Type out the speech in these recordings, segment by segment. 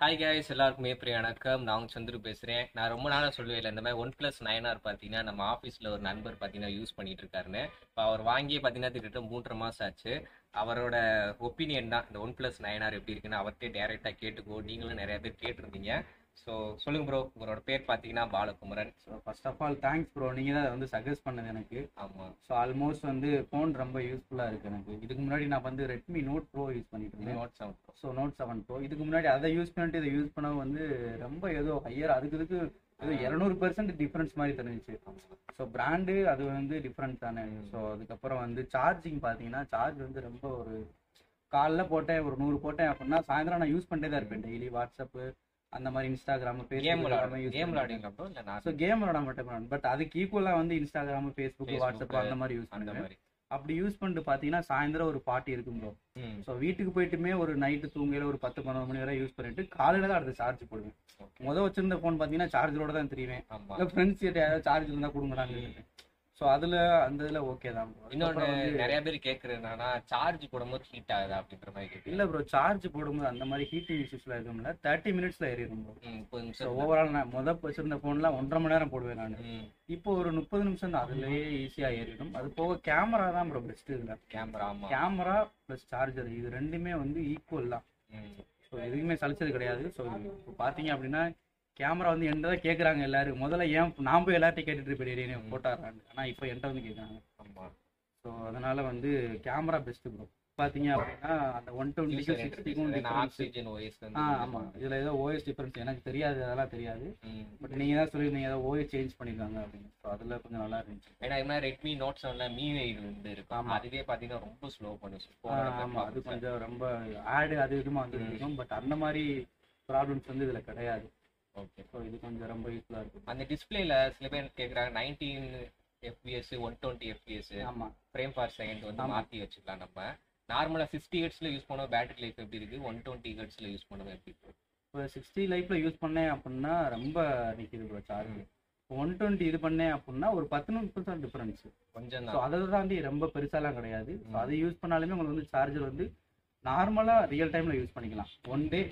Hi guys எல்லாருக்குமே பெரிய வணக்கம் நான் உங்க சந்துரு பேசுகிறேன் நான் ரொம்ப நாளாக சொல்லுவேன் இல்லை இந்த மாதிரி ஒன் ப்ளஸ் நைன் ஆர் பார்த்தீங்கன்னா நம்ம ஆஃபீஸில் ஒரு நண்பர் பார்த்தீங்கன்னா யூஸ் பண்ணிட்டு இருக்காருன்னு இப்போ அவர் வாங்கி பார்த்தீங்கன்னா கிட்டத்தட்ட மூன்றரை மாதம் ஆச்சு அவரோட ஒப்பீனியன் தான் இந்த ஒன் ப்ளஸ் நைன் ஆர் எப்படி இருக்குன்னு அவர்கிட்ட டேரெக்டாக கேட்டுக்கோ நீங்களும் நிறைய பேர் கேட்டிருந்தீங்க ஸோ சொல்லுங்க ப்ரோ உங்களோட பேர் பார்த்தீங்கன்னா Balakumaran so first of all thanks bro நீங்கள் தான் அதை வந்து சஜஸ்ட் பண்ணது எனக்கு ஆமாம் ஸோ ஆல்மோஸ்ட் வந்து ஃபோன் ரொம்ப யூஸ்ஃபுல்லாக இருக்குது எனக்கு இதுக்கு முன்னாடி நான் வந்து ரெட்மி நோட் ப்ரோ யூஸ் பண்ணிட்டு இருந்தேன் note seven bro so note seven bro இதுக்கு முன்னாடி அதை யூஸ் பண்ணிட்டு இதை யூஸ் பண்ண வந்து ரொம்ப ஏதோ ஹையர் அதுக்கு இதுக்கு ஏதோ இரநூறு பெர்சன்ட் டிஃப்ரென்ஸ் மாதிரி தெரிஞ்சிச்சு ஸோ பிராண்டு அது வந்து டிஃப்ரெண்ட் தானே ஸோ அதுக்கப்புறம் வந்து சார்ஜிங் பார்த்தீங்கன்னா சார்ஜ் வந்து ரொம்ப ஒரு காலைல போட்டேன் ஒரு நூறு போட்டேன் அப்படின்னா சாயந்தரம் நான் யூஸ் பண்ணிட்டே தான் இருப்பேன் டெய்லி வாட்ஸ்அப்பு அந்த மாதிரி இன்ஸ்டாகிராம் கேம் விளாட யூஸ் கேம் விளாடுங்களா ப்ரோ இல்லை ஸோ நான் கேம் விளாட மாட்டேன் பட் அதுக்கு ஈக்குவலாக வந்து இன்ஸ்டாகிராம் ஃபேஸ்புக் Facebook, வாட்ஸ்அப் அந்த மாதிரி யூஸ் அந்த பண்ணுவேன் மாதிரி அப்படி யூஸ் பண்ணிட்டு பார்த்தீங்கன்னா சாயந்தரம் ஒரு பார்ட்டி இருக்கும் ப்ரோ ம் ஸோ வீட்டுக்கு போயிட்டுமே ஒரு நைட்டு தூங்கையில ஒரு பத்து பன்னெண்டு மணி வரை யூஸ் பண்ணிட்டு காலையில தான் அடுத்து சார்ஜ் போடுவேன் ஓகே முத வச்சிருந்த ஃபோன் பார்த்தீங்கன்னா சார்ஜரோட தான் தெரியுவேன் ஆமாம் இல்லை ஃப்ரெண்ட்ஸ் கிட்ட யாராவது சார்ஜ் இருந்தால் கொடுங்கடான்னு ஸோ அதில் அந்த இதில் ஓகே தான் bro. இன்னொன்னு அதுக்கப்புறம் வந்து நிறைய பேர் கேக்குறது என்னன்னா சார்ஜ் போடும்போது ஹீட் ஆகுதா அப்படின்ற மாதிரி கேக்குது இல்லை ப்ரோ சார்ஜ் போடும்போது அந்த மாதிரி ஹீட்டிங் இஷ்யூஸ்லாம் இருக்கும்ல தேர்ட்டி மினிட்ஸ்ல ஏறிடும் ப்ரோ ம், முப்பது ஸோ நிமிஷம் ஓவரால் நான் முத வச்சிருந்த ஃபோன்லாம் ஒன்றரை மணி நேரம் போடுவேன் நான் ம், இப்போ ஒரு முப்பது நிமிஷம் தான் அதுலயே ஈஸியா ஏறிடும் அது போக கேமரா தான் ப்ரோ பெஸ்ட் இதுல கேமரா ஆமா கேமரா ப்ளஸ் சார்ஜர் இது ரெண்டுமே வந்து ஈக்குவல் தான் ம், ஸோ எதுவுமே சலிச்சது கிடையாது ஸோ இப்போ பார்த்தீங்க அப்படின்னா கேமரா வந்து என்கிட்ட தான் கேட்குறாங்க எல்லாரும் முதல்ல ஏன் நான் போய் எல்லார்ட்டையும் கேட்டுட்டு இருப்பேன் போட்டாடுறாங்க ஆனால் இப்போ என்கிட்ட வந்து கேட்குறாங்க ஆமா ஸோ அதனால வந்து கேமரா பெஸ்ட் ப்ரோ பார்த்தீங்க அப்படின்னா அந்த ஒன் டுவெண்ட்டிக்கும் சிக்ஸ்டிக்கும் டிஃபரன்ஸ் ஆக்சிஜன் ஓஎஸ் ஆ ஆமாம் இதில் ஏதோ ஓஎஸ் டிஃபரன்ஸ் எனக்கு தெரியாது அதெல்லாம் தெரியாது ம் பட் நீங்கள் தான் சொல்லியிருந்தீங்க ஏதோ ஓஎஸ் சேஞ்ச் பண்ணியிருக்காங்க அப்படின்னு ஸோ அதில் கொஞ்சம் நல்லா இருந்துச்சு ஏன்னா இது மாதிரி ரெட்மி நோட் செவன்ல மீ வெயிட் வந்து இருக்கும் ஆமா. அதுவே பாத்தீங்கன்னா ரொம்ப ஸ்லோ பண்ணுச்சு ஆ, ஆமா அது கொஞ்சம் ரொம்ப ஆடு அது இதுமா வந்து இருக்கும் பட் அந்த மாதிரி ப்ராப்ளம்ஸ் வந்து இதுல கிடையாது ஓகே ஸோ இது கொஞ்சம் ரொம்ப யூஸ்ஃபுல்லா இருக்கும் அந்த டிஸ்பிளேல சில பேர் கேக்குறாங்க nineteen FPS one twenty FPS ஆமா ஃப்ரேம் ஃபார் செகண்ட் வந்து ஆமா. மாத்தி வச்சுக்கலாம் நம்ம நார்மலா சிக்ஸ்டி ஹெட்ஸ்ல யூஸ் பண்ணுவோம் பேட்டரி லைஃப் எப்படி இருக்கு ஒன் டுவெண்ட்டி ஹெட்ஸ்ல யூஸ் பண்ணுவோம் எப்படி இருக்கு இப்போ சிக்ஸ்டி லைஃப்ல யூஸ் பண்ணேன் அப்படின்னா ரொம்ப நிக்குது ப்ரோ சார்ஜ் ஒன் டுவெண்ட்டி இது பண்ணேன் அப்படின்னா ஒரு பத்து நிமிஷம் டிஃபரன்ஸ் கொஞ்சம் ஸோ தான் அதை தாண்டி ரொம்ப பெருசாலாம் கிடையாது ஸோ ம். அதை யூஸ் பண்ணாலுமே உங்களுக்கு வந்து சார்ஜர் வந்து நார்மலா ரியல் டைம்ல யூஸ் பண்ணிக்கலாம் ஒன் டே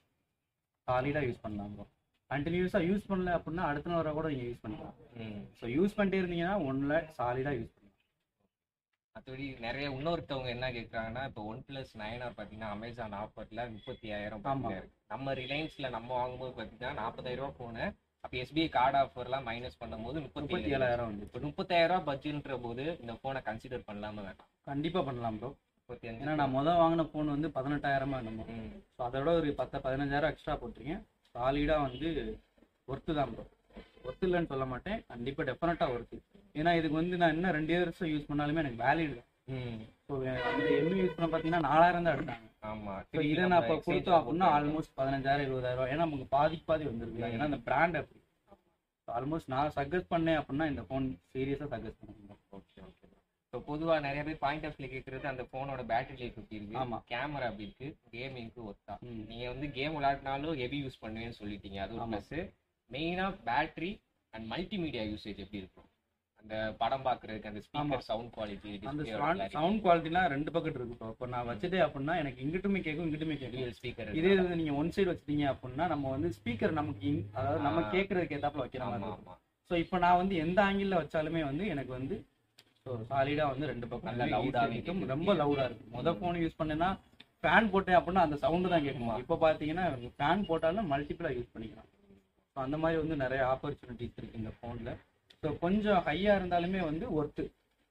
சாலிடா யூஸ் பண்ணலாம் ப்ரோ கண்டினியூஸா யூஸ் பண்ணல அப்படின்னா அடுத்த நாள் வரை கூட நீங்க யூஸ் பண்ணிக்கலாம் ம் ஸோ யூஸ் பண்ணிட்டே இருந்தீங்கன்னா ஒன்ல சாலிடா யூஸ் பண்ணலாம் மற்றபடி நிறைய இன்னொருத்தவங்க என்ன கேட்குறாங்கன்னா இப்போ ஒன் பிளஸ் நைன் ஆர் பார்த்தீங்கன்னா அமேசான் ஆஃபரில் முப்பத்தி ஆயிரம் ஆமா. இருக்கு நம்ம ரிலையன்ஸ்ல நம்ம வாங்கும்போது பார்த்தீங்கன்னா நாற்பதாயிரம் ரூபா போனேன் அப்போ எஸ்பிஐ கார்டு ஆஃபர்லாம் மைனஸ் பண்ணும்போது முப்பத்தி முப்பத்தி ஏழாயிரம் ஏழாயிரம் வந்து இப்போ முப்பத்தாயிரம் ரூபா பட்ஜெட்ன்ற போது இந்த ஃபோனை கன்சிடர் பண்ணலாம வேண்டாம் கண்டிப்பா பண்ணலாம் ப்ரோ முப்பத்தி அஞ்சு ஏன்னா நான் முதல் வாங்கின ஃபோன் வந்து பதினெட்டாயிரமா என்னமோ ம், ஸோ அதோட ஒரு பத்து பதினஞ்சாயிரம் எக்ஸ்ட்ரா போட்டிருக்கேன் சாலிடா வந்து ஒர்த்து தான் ப்ரோ ஒர்த்து இல்லைன்னு சொல்ல மாட்டேன் கண்டிப்பா டெஃபினட்டா ஒர்த்து ஏன்னா இதுக்கு வந்து நான் இன்னும் ரெண்டு வருஷம் யூஸ் பண்ணாலுமே எனக்கு வேலிட் தான் ம் ஸோ அந்த எம்ஏ யூஸ் பண்ண பார்த்தீங்கன்னா நாலாயிரம் தான் எடுத்தாங்க ஆமா ஸோ இதை நான் இப்போ கொடுத்தோம் அப்படின்னா ஆல்மோஸ்ட் பதினஞ்சாயிரம் இருபதாயிரம் ஏன்னா நமக்கு பாதிக்கு பாதி வந்துருக்கு ஏன்னா அந்த பிராண்ட் அப்படி ஆல்மோஸ்ட் நான் சஜஸ்ட் பண்ணேன் அப்படின்னா இந்த ஃபோன் சீரியஸாக சஜஸ்ட் பண்ணுங்க ஓகே ஓகே ஸோ பொதுவா நிறைய பேர் பாயிண்ட் ஆஃப் கேட்கறது அந்த ஃபோனோட பேட்டரி லைஃப் எப்படி இருக்கு ஆமா. கேமரா எப்படி இருக்கு கேமிங்க்கு ஒர்த்தா ம். நீங்க வந்து கேம் விளையாடினாலும் ஹெவி யூஸ் பண்ணுவேன்னு சொல்லிட்டீங்க அது ஒரு ஆமா. ப்ளஸ் மெயினா பேட்டரி அண்ட் மல்டிமீடியா யூசேஜ் எப்படி இருக்கும் அந்த படம் பாக்குறதுக்கு அந்த ஆமா. ஸ்பீக்கர் சவுண்ட் குவாலிட்டி அந்த டிஸ்பிளே சவுண்ட் குவாலிட்டிலாம் ரெண்டு பக்கெட் இருக்கு இப்போ இப்போ நான் வச்சுட்டே அப்படின்னா எனக்கு இங்கிட்டுமே கேட்கும் இங்கிட்டுமே கேட்கும் ரியல் ஸ்பீக்கர் இதே இது நீங்க ஒன் சைடு வச்சிட்டீங்க அப்படின்னா நம்ம வந்து ஸ்பீக்கர் நமக்கு in- அதாவது நம்ம ஆ. கேட்கறதுக்கு ஏத்தாப்புல வைக்கிற மாதிரி ஆமா இருக்கும் ஆமா ஸோ இப்போ நான் வந்து எந்த ஆங்கிள் வச்சாலுமே வந்து எனக்கு வந்து ஸோ சாலிடா வந்து ரெண்டு பக்கம் நல்லா easy loud-ஆவே இருக்கும். கேக்குது. ரொம்ப லவுடா இருக்கும் முத ஃபோன் யூஸ் பண்ணேன்னா ஃபேன் போட்டேன் அப்படின்னா அந்த சவுண்டு தான் கேட்கும் இப்போ பார்த்தீங்கன்னா ஃபேன் போட்டாலும் மல்டிபிளா யூஸ் பண்ணிக்கலாம் ஸோ அந்த மாதிரி வந்து நிறைய ஆப்பர்ச்சுனிட்டிஸ் இருக்கு இந்த ஃபோனில் ஸோ கொஞ்சம் ஹையா இருந்தாலுமே வந்து ஒர்த்து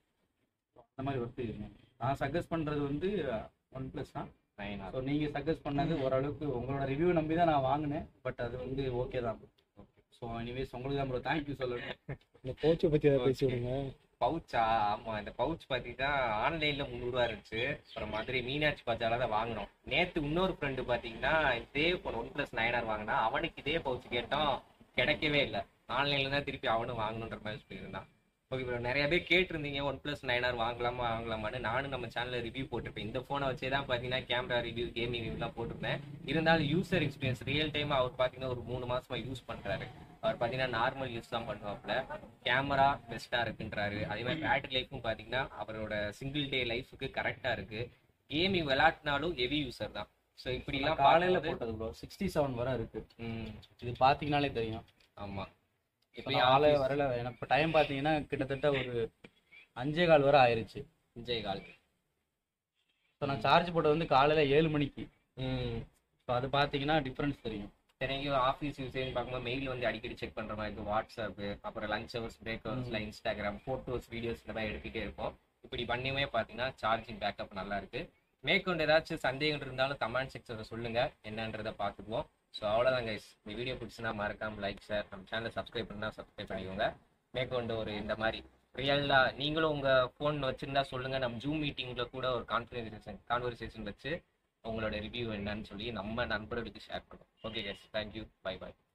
அந்த மாதிரி ஒர்த்து இருக்கும் நான் சஜஸ்ட் பண்றது வந்து ஒன் ப்ளஸ் தான் நைன் ஸோ நீங்க சஜஸ்ட் பண்ணது ஓரளவுக்கு உங்களோட ரிவ்யூ நம்பி தான் நான் வாங்கினேன் பட் அது வந்து ஓகே தான் ஸோ எனிவேஸ் உங்களுக்கு தான் ப்ரோ தேங்க்யூ சொல்லணும் இந்த கோச்சை பத்தி ஏதாவது பேசி Okay. விடுங்க பவுச்சா ஆமா இந்த பவுச் பாத்தீங்கன்னா ஆன்லைன்ல முந்நூறுவா இருந்துச்சு அப்புறம் மதுரை மீனாட்சி பஜார்ல தான் வாங்கினோம் நேத்து இன்னொரு ஃப்ரெண்டு பாத்தீங்கன்னா இதே ஒரு ஒன் பிளஸ் நைனார் வாங்கினா அவனுக்கு இதே பவுச் கேட்டோம் கிடைக்கவே இல்லை ஆன்லைன்ல தான் திருப்பி அவனும் வாங்கணுன்ற மாதிரி சொல்லியிருந்தான் ஓகே ப்ரோ நிறைய பேர் கேட்டிருந்தீங்க ஒன் பிளஸ் நைனார் வாங்கலாமா வாங்கலாமான்னு நானும் நம்ம சேனல்ல ரிவ்யூ போட்டிருப்பேன் இந்த போனை வச்சே தான் பாத்தீங்கன்னா கேமரா ரிவ்யூ கேமிங் ரிவ்யூலாம் போட்டிருந்தேன் இருந்தாலும் யூசர் எக்ஸ்பீரியன்ஸ் ரியல் டைம் அவர் பாத்தீங்கன்னா ஒரு மூணு மாசமா யூஸ் பண்றாரு அவர் பாத்தீங்கன்னா நார்மல் யூஸ் தான் பண்ணுவாப்ல கேமரா பெஸ்டா இருக்குன்றாரு அதே மாதிரி பேட்டரி லைஃப்பும் பாத்தீங்கன்னா அவரோட சிங்கிள் டே லைஃபுக்கு கரெக்டா இருக்கு கேமிங் விளையாட்டினாலும் ஹெவி யூசர் தான் ஸோ இப்படிலாம் காலையில பார்க்கும்போது- போட்டது ப்ரோ சிக்ஸ்டி செவன் வரை இருக்கு ம் இது பாத்தீங்கனாலே தெரியும் ஆமா இப்ப எப்படி நான் ஆளே ஆஃபீஸ் வரல எனக்கு இப்போ டைம் பாத்தீங்கன்னா கிட்டத்தட்ட ஒரு அஞ்சே கால் வரை ஆயிருச்சு விஜயகால் ஸோ நான் சார்ஜ் போட்டது வந்து காலையில ஏழு மணிக்கு ம் ஸோ அது பாத்தீங்கன்னா டிஃபரன்ஸ் தெரியும் இத்தனைக்கும் ஆஃபீஸ் யூசேஜ் பார்க்கும்போது மெயில் வந்து அடிக்கடி செக் பண்ற மாதிரி இருக்கும் வாட்ஸ்அப் அப்புறம் லஞ்ச் ஹவர்ஸ் பிரேக் ஹவர்ஸ்ல இன்ஸ்டாகிராம் ஃபோட்டோஸ் வீடியோஸ் இந்த மாதிரி எடுத்துட்டே இருப்போம் இப்படி பண்ணியுமே பார்த்தீங்கன்னா சார்ஜிங் பேக்கப் நல்லா இருக்கு மேற்கொண்டு ஏதாச்சும் சந்தேகம் இருந்தாலும் கமெண்ட் செக்ஷனில் சொல்லுங்க என்னன்றதை பார்த்துக்குவோம் ஸோ அவ்வளோதான் கைஸ் இந்த வீடியோ பிடிச்சுன்னா மறக்காம லைக் ஷேர் நம்ம சேனலை சப்ஸ்கிரைப் பண்ணா சப்ஸ்கிரைப் பண்ணிக்கோங்க மேற்கொண்டு ஒரு இந்த மாதிரி ரியலா நீங்களும் உங்க ஃபோன் வச்சிருந்தா சொல்லுங்க நம்ம ஜூம் மீட்டிங்ல கூட ஒரு கான்வர்சேஷன் கான்வர்சேஷன் வச்சு உங்களோட ரிவ்யூ என்னன்னு சொல்லி நம்ம நண்பர்களுக்கு ஷேர் பண்ணுவோம் ஓகே கைஸ் தேங்க்யூ பை பாய்